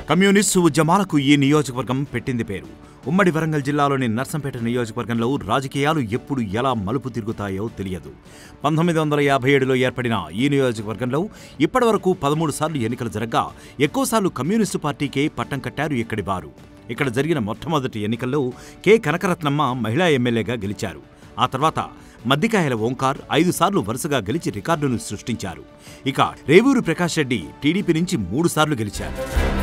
communist ఉద్యమాలకు ఈ నియోజకవర్గం పెట్టింది పేరు ఉమ్మడి వరంగల్ జిల్లాలోని నర్సంపేట నియోజకవర్గంలో రాజకీయాలు ఎప్పుడు ఎలా మలుపు తిరుగుతాయో తెలియదు పంతొమ్మిది వందల యాభై ఏడులో ఏర్పడిన ఈ నియోజకవర్గంలో ఇప్పటివరకు పదమూడు సార్లు ఎన్నికలు జరగ్గా ఎక్కువసార్లు కమ్యూనిస్టు పార్టీకే పట్టం కట్టారు ఇక్కడి వారు ఇక్కడ జరిగిన మొట్టమొదటి ఎన్నికల్లో కె కనకరత్నమ్మ మహిళా ఎమ్మెల్యేగా గెలిచారు ఆ తర్వాత మద్దికాయల ఓంకార్ ఐదు సార్లు వరుసగా గెలిచి రికార్డును సృష్టించారు ఇక రేవూరు ప్రకాష్ రెడ్డి టీడీపీ నుంచి మూడు సార్లు గెలిచారు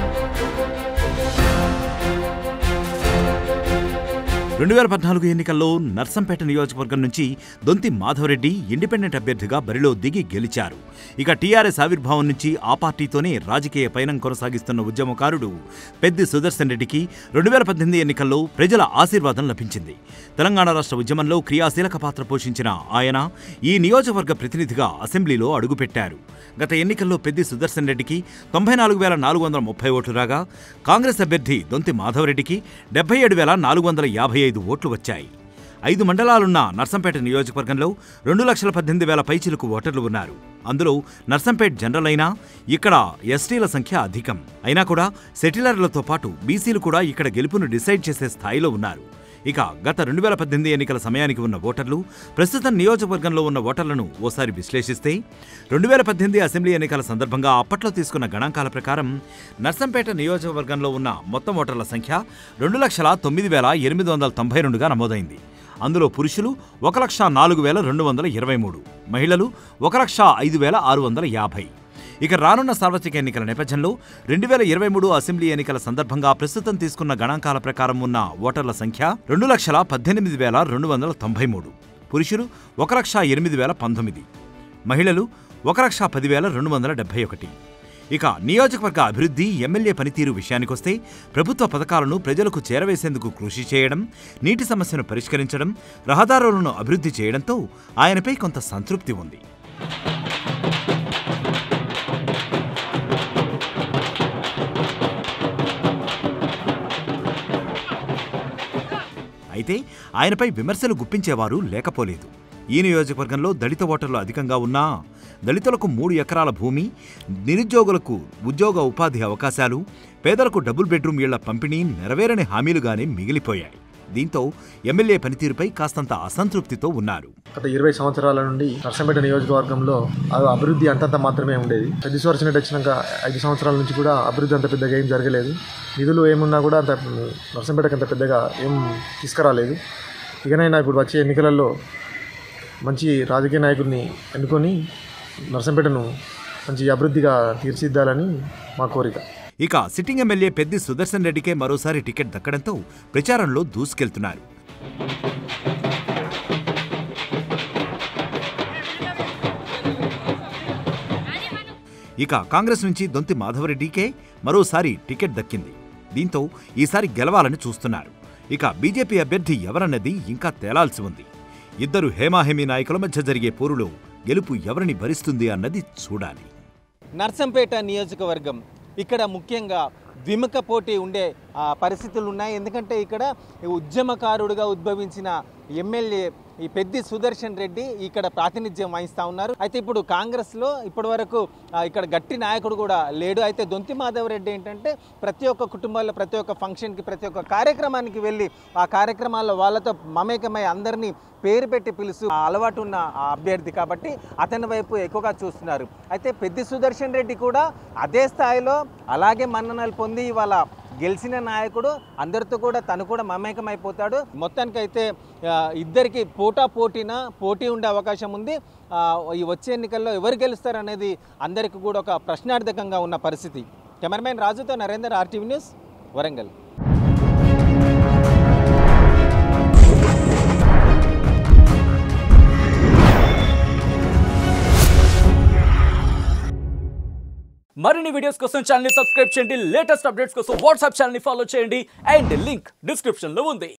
రెండు వేల పద్నాలుగు ఎన్నికల్లో నర్సంపేట నియోజకవర్గం నుంచి దొంతి మాధవరెడ్డి ఇండిపెండెంట్ అభ్యర్థిగా బరిలో దిగి గెలిచారు ఇక టీఆర్ఎస్ ఆవిర్భావం నుంచి ఆ పార్టీతోనే రాజకీయ పయనం కొనసాగిస్తున్న ఉద్యమకారుడు పెద్ది సుదర్శన్ రెడ్డికి రెండు వేల పద్దెనిమిది ఎన్నికల్లో ప్రజల ఆశీర్వాదం లభించింది తెలంగాణ రాష్ట్ర ఉద్యమంలో క్రియాశీలక పాత్ర పోషించిన ఆయన ఈ నియోజకవర్గ ప్రతినిధిగా అసెంబ్లీలో అడుగుపెట్టారు గత ఎన్నికల్లో పెద్ది సుదర్శన్ రెడ్డికి తొంభై నాలుగు వేల నాలుగు వందల ముప్పై ఓట్లు రాగా కాంగ్రెస్ అభ్యర్థి దొంతి మాధవరెడ్డికి డెబ్బై ఏడు వేల నాలుగు వందల యాభై ఐదు ఓట్లు వచ్చాయి ఐదు మండలాలున్న నర్సంపేట నియోజకవర్గంలో రెండు లక్షల పద్దెనిమిది వేల పైచిలకు ఓటర్లు ఉన్నారు అందులో నర్సంపేట్ జనరల్ అయినా ఇక్కడ ఎస్టీల సంఖ్య అధికం అయినా కూడా సెటిలర్లతో పాటు బీసీలు కూడా ఇక్కడ గెలుపును డిసైడ్ చేసే స్థాయిలో ఉన్నారు ఇక గత రెండు వేల పద్దెనిమిది ఎన్నికల సమయానికి ఉన్న ఓటర్లు ప్రస్తుతం నియోజకవర్గంలో ఉన్న ఓటర్లను ఓసారి విశ్లేషిస్తే రెండు వేల పద్దెనిమిది అసెంబ్లీ ఎన్నికల సందర్భంగా అప్పట్లో తీసుకున్న గణాంకాల ప్రకారం నర్సంపేట నియోజకవర్గంలో ఉన్న మొత్తం ఓటర్ల సంఖ్య రెండు లక్షల తొమ్మిది వేల ఎనిమిది వందల తొంభై రెండుగా నమోదైంది అందులో పురుషులు ఒక లక్ష నాలుగు వేల రెండు వందల ఇరవై మూడు మహిళలు ఒక లక్ష ఐదు వేల ఆరు వందల యాభై ఇక రానున్న సార్వత్రిక ఎన్నికల నేపథ్యంలో రెండు వేల ఇరవై మూడు అసెంబ్లీ ఎన్నికల సందర్భంగా ప్రస్తుతం తీసుకున్న గణాంకాల ప్రకారం ఉన్న ఓటర్ల సంఖ్య రెండు లక్షల పద్దెనిమిది వేల రెండు వందల తొంభై మూడు పురుషులు ఒక లక్ష ఎనిమిది వేల పంతొమ్మిది మహిళలు ఒక లక్ష పదివేల రెండు వందల డెబ్బై ఒకటి ఇక నియోజకవర్గ అభివృద్ధి ఎమ్మెల్యే పనితీరు విషయానికొస్తే ప్రభుత్వ పథకాలను ప్రజలకు చేరవేసేందుకు కృషి చేయడం నీటి సమస్యను పరిష్కరించడం రహదారులను అభివృద్ధి చేయడంతో ఆయనపై కొంత సంతృప్తి ఉంది అయితే ఆయనపై విమర్శలు గుప్పించేవారు లేకపోలేదు ఈ నియోజకవర్గంలో దళిత ఓటర్లు అధికంగా ఉన్నా దళితులకు మూడు ఎకరాల భూమి నిరుద్యోగులకు ఉద్యోగ ఉపాధి అవకాశాలు పేదలకు డబుల్ బెడ్రూమ్ ఇళ్ల పంపిణీ నెరవేరని హామీలుగానే మిగిలిపోయాయి దీంతో ఎమ్మెల్యే పనితీరుపై కాస్తంత అసంతృప్తితో ఉన్నారు గత ఇరవై సంవత్సరాల నుండి నర్సంపేట నియోజకవర్గంలో ఆ అభివృద్ధి అంతంత మాత్రమే ఉండేది పెద్ద సోర్చినట్టు వచ్చినాక ఐదు సంవత్సరాల నుంచి కూడా అభివృద్ధి అంత పెద్దగా ఏం జరగలేదు నిధులు ఏమున్నా కూడా అంత నర్సంపేటకి అంత పెద్దగా ఏం తీసుకురాలేదు ఇకనైనా ఇప్పుడు వచ్చే ఎన్నికలలో మంచి రాజకీయ నాయకుడిని ఎన్నుకొని నర్సంపేటను మంచి అభివృద్ధిగా తీర్చిదిద్దాలని మా కోరిక ఇక సిట్టింగ్ ఎమ్మెల్యే పెద్ది సుదర్శన్ రెడ్డికే మరోసారి టికెట్ దక్కడంతో ప్రచారంలో దూసుకెళ్తున్నారు ఇక కాంగ్రెస్ నుంచి దొంతి మాధవరెడ్డికే మరోసారి టికెట్ దక్కింది దీంతో ఈసారి గెలవాలని చూస్తున్నారు ఇక బీజేపీ అభ్యర్థి ఎవరన్నది ఇంకా తేలాల్సి ఉంది ఇద్దరు హేమాహేమి నాయకుల మధ్య జరిగే పోరులో గెలుపు ఎవరిని భరిస్తుంది అన్నది చూడాలి నర్సంపేట నియోజకవర్గం ఇక్కడ ముఖ్యంగా విముఖ పోటీ ఉండే ఆ, పరిస్థితులు ఉన్నాయి ఎందుకంటే ఇక్కడ ఈ ఉద్యమకారుడుగా ఉద్భవించిన ఎమ్మెల్యే ఈ పెద్ది సుదర్శన్ రెడ్డి ఇక్కడ ప్రాతినిధ్యం వహిస్తూ ఉన్నారు అయితే ఇప్పుడు కాంగ్రెస్లో ఇప్పటి వరకు ఆ, ఇక్కడ గట్టి నాయకుడు కూడా లేడు అయితే దొంతి మాధవ్ రెడ్డి ఏంటంటే ప్రతి ఒక్క కుటుంబాల్లో ప్రతి ఒక్క ఫంక్షన్కి ప్రతి ఒక్క కార్యక్రమానికి వెళ్ళి ఆ కార్యక్రమాల్లో వాళ్ళతో మమేకమై అందరినీ పేరు పెట్టి పిలుస్తూ ఆ అలవాటు ఉన్న ఆ అభ్యర్థి కాబట్టి అతని వైపు ఎక్కువగా చూస్తున్నారు అయితే పెద్ది సుదర్శన్ రెడ్డి కూడా అదే స్థాయిలో అలాగే మన్ననలు పొంది ఇవాళ గెలిచిన నాయకుడు అందరితో కూడా తను కూడా మమేకమైపోతాడు మొత్తానికైతే ఆ, ఇద్దరికి పోటా పోటీన పోటీ ఉండే అవకాశం ఉంది ఆ, ఈ వచ్చే ఎన్నికల్లో ఎవరు గెలుస్తారు అనేది అందరికీ కూడా ఒక ప్రశ్నార్థకంగా ఉన్న పరిస్థితి కెమెరామెన్ రాజుతో నరేందర్ ఆర్టీవీ న్యూస్ వరంగల్ మరిన్ని వీడియోస్ కోసం ఛానల్ సబ్స్క్రైబ్ చేయండి లేటెస్ట్ అప్డేట్స్ కోసం వాట్సాప్ ఛానల్ ఫాలో చేయండి అండ్ లింక్ డిస్క్రిప్షన్ లో ఉంది